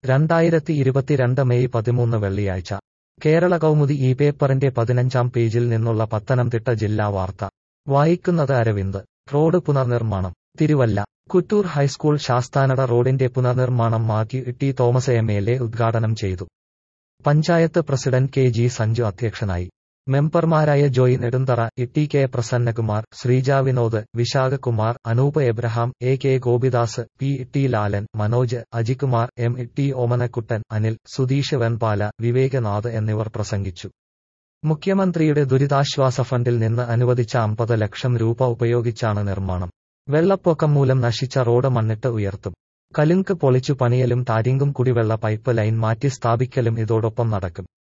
രണ്ടായിരത്തി ഇരുപത്തിരണ്ട് മെയ് പതിമൂന്ന് വെള്ളിയാഴ്ച കേരള കൗമുദി ഈ പേപ്പറിന്റെ പതിനഞ്ചാം പേജിൽ നിന്നുള്ള പത്തനംതിട്ട ജില്ലാ വാർത്ത വായിക്കുന്നത് അരവിന്ദ് റോഡ് പുനർനിർമ്മാണം തിരുവല്ല കുറ്റൂർ ഹൈസ്കൂൾ ശാസ്താനട റോഡിന്റെ പുനർനിർമ്മാണം Mathew T Thomas M L A ഉദ്ഘാടനം ചെയ്തു panchayat president K G Sanju അധ്യക്ഷനായി മെമ്പർമാരായ Joy Nedunthara E K Prasannakumar Sreeja Vinod Visakhakumar Anoop Abraham A K Gopidas P T Lalan Manoj Ajikumar M T Omanakuttan Anil Sudheesh Venpala Vivekanath എന്നിവർ പ്രസംഗിച്ചു മുഖ്യമന്ത്രിയുടെ ദുരിതാശ്വാസ ഫണ്ടിൽ നിന്ന് അനുവദിച്ച അമ്പത് ലക്ഷം രൂപ ഉപയോഗിച്ചാണ് നിർമ്മാണം വെള്ളപ്പൊക്കം മൂലം നശിച്ച റോഡ് മണ്ണിട്ട് ഉയർത്തും കലുങ്ക് പൊളിച്ചു പണിയലും താരിങ്കും കുടിവെള്ള പൈപ്പ് ലൈൻ മാറ്റി സ്ഥാപിക്കലും ഇതോടൊപ്പം നടക്കും